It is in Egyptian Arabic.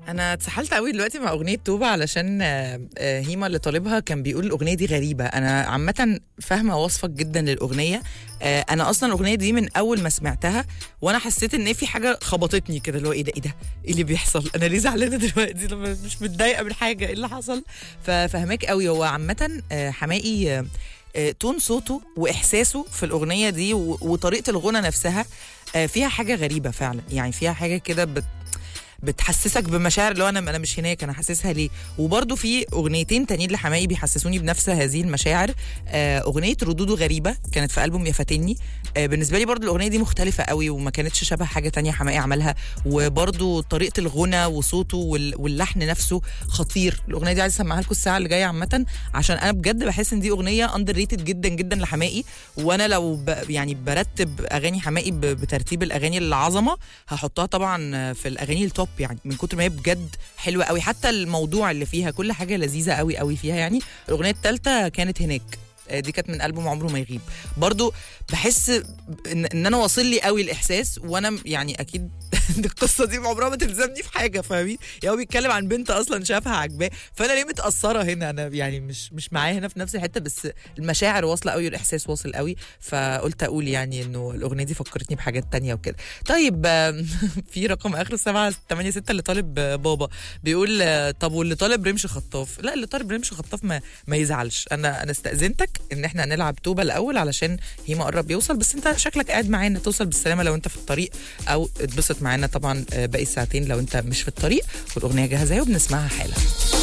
انا اتسحلت قوي دلوقتي مع اغنيه توبه علشان آه، آه، هيما اللي طالبها كان بيقول الاغنيه دي غريبه انا عامه فاهمه وصفك جدا للاغنيه آه، انا اصلا الاغنيه دي من اول ما سمعتها وانا حسيت ان في حاجه خبطتني كده اللي هو ايه ده ايه ده ايه اللي بيحصل انا ليه زعلانه دلوقتي لما مش متضايقه من حاجه ايه اللي حصل ففهماك قوي هو عامه آه، حماقي آه، آه، تون صوته واحساسه في الاغنيه دي و- وطريقه الغنى نفسها آه، فيها حاجه غريبه فعلا يعني فيها حاجه كده بت بتحسسك بمشاعر اللي هو انا انا مش هناك انا حاسسها ليه وبرده في اغنيتين تانيين لحماقي بيحسسوني بنفس هذه المشاعر آه، اغنيه ردوده غريبه كانت في البوم يا فاتني آه، بالنسبه لي برضو الاغنيه دي مختلفه قوي وما كانتش شبه حاجه تانية حماقي عملها وبرضو طريقه الغنى وصوته وال- واللحن نفسه خطير الاغنيه دي عايزه اسمعها لكم الساعه اللي جايه عامه عشان انا بجد بحس ان دي اغنيه اندر ريتد جدا جدا لحماقي وانا لو ب يعني برتب اغاني حماقي ب- بترتيب الاغاني العظمه هحطها طبعا في الاغاني التوب يعني من كتر ما هي بجد حلوه قوي حتى الموضوع اللي فيها كل حاجه لذيذه قوي قوي فيها يعني الاغنيه الثالثه كانت هناك آه، دي كانت من البوم عمره ما يغيب برضو بحس ان, إن انا واصل لي قوي الاحساس وانا م- يعني اكيد القصه دي عمرها ما تلزمني في حاجه فاهمين يعني هو بيتكلم عن بنت اصلا شافها عجباه فانا ليه متاثره هنا انا يعني مش مش معاه هنا في نفس الحته بس المشاعر واصله قوي والاحساس واصل قوي فقلت اقول يعني انه الاغنيه دي فكرتني بحاجات تانية وكده طيب آم، في رقم اخر 7 8 6 اللي طالب آه، بابا بيقول آه، طب واللي طالب رمش خطاف لا اللي طالب رمش خطاف ما ما يزعلش انا انا استاذنتك ان احنا هنلعب توبه الاول علشان هيما قرب يوصل بس انت شكلك قاعد معانا توصل بالسلامه لو انت في الطريق او اتبسط معانا طبعا آه، باقي الساعتين لو انت مش في الطريق والاغنيه جاهزه اهي وبنسمعها حالا